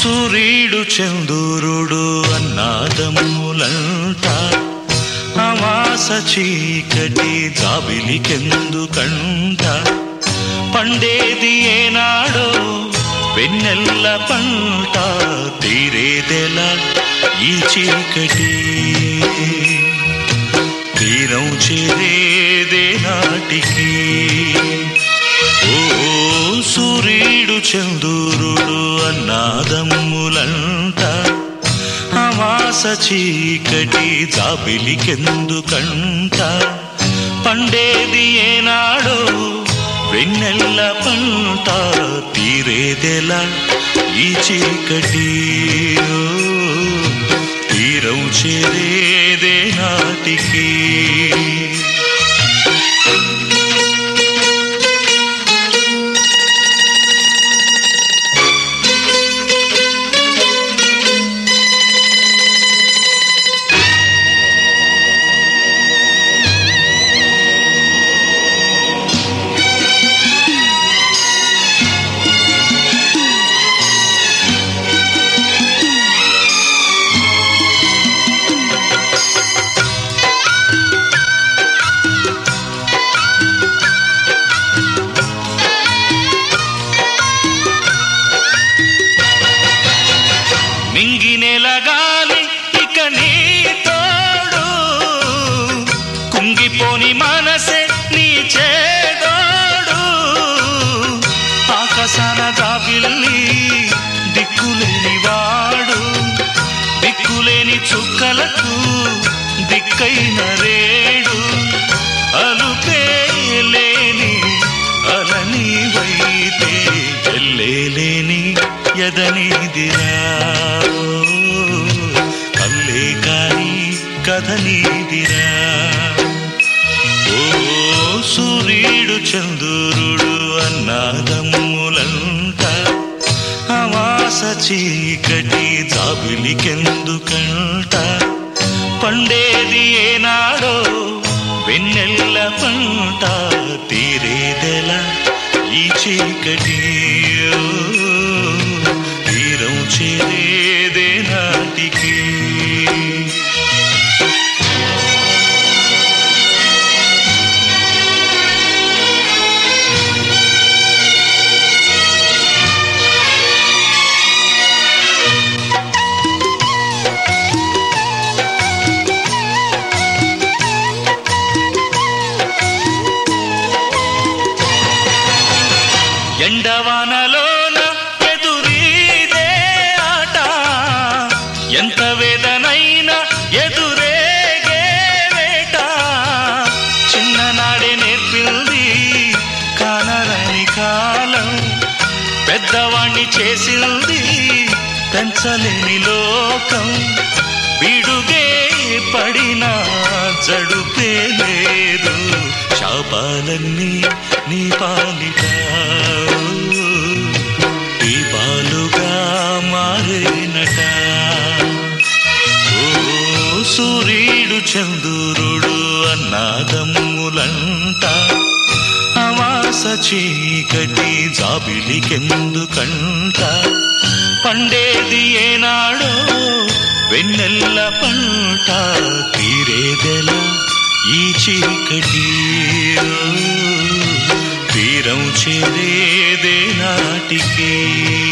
సూర్యుడు చంద్రుడు అన్నాదమ్ములంట అమాస చీకటి జాబిలికెందుకంట పండేది ఏనాడో వెన్నెల్ల పంట తీరేదెలా ఈ చీకటి తీరం చేరేదే నాటికి ఓ సూర్యుడు చంద్రుడు అన్నాదమ్ములంట అమాస చీకటి జాబిలికెందుకంట పండేది ఏనాడో వెన్నెల్ల పంట తీరేదెలా ఈ చీకటి ఓ, తీరం చేరేదే నాటికి మింగినెలగాలి ఇక నీ తోడు కుంగిపోని మనసే నీ చేదోడు ఆకాశాన జాబిల్లి దిక్కులేని వాడు దిక్కులేని చుక్కలకు దిక్కైన రేడు అలుపే లేని అలని వైతే చెల్లేలేని ఎదనిదిరా కల్లే కాని కథ నీదిరా ఓ సూర్యుడు చంద్రుడు అన్నాదమ్ములంట అమాస చీకటి జాబిలికెందుకంట పండేది ఏనాడో వెన్నెల్ల పంట తీరేదెలా ఈ చీకటి ఓ, తీరం చేరేదే నాటికి ఎండవానలోన ఎదురీదే ఆట ఎంత వేదనైనా ఎదురేగే వేట చిన్ననాడే నేర్పింది కానరని కాలం పెద్దవాణ్ణి చేసింది పెంచలేని లోకం విడుగే పడినా జడుపే లేదు శాపాలన్నీ నీ పాలిట దీపాలుగా మారేనట ఓ సూర్యుడు చంద్రుడు అన్నాదమ్ములంట అమాస చీకటి జాబిలికెందుకంట పండేది ఏనాడో వెన్నెల్ల పంట తీరేదెలా ఈ చీకటి ఓ, తీరం చేరేదే నాటికి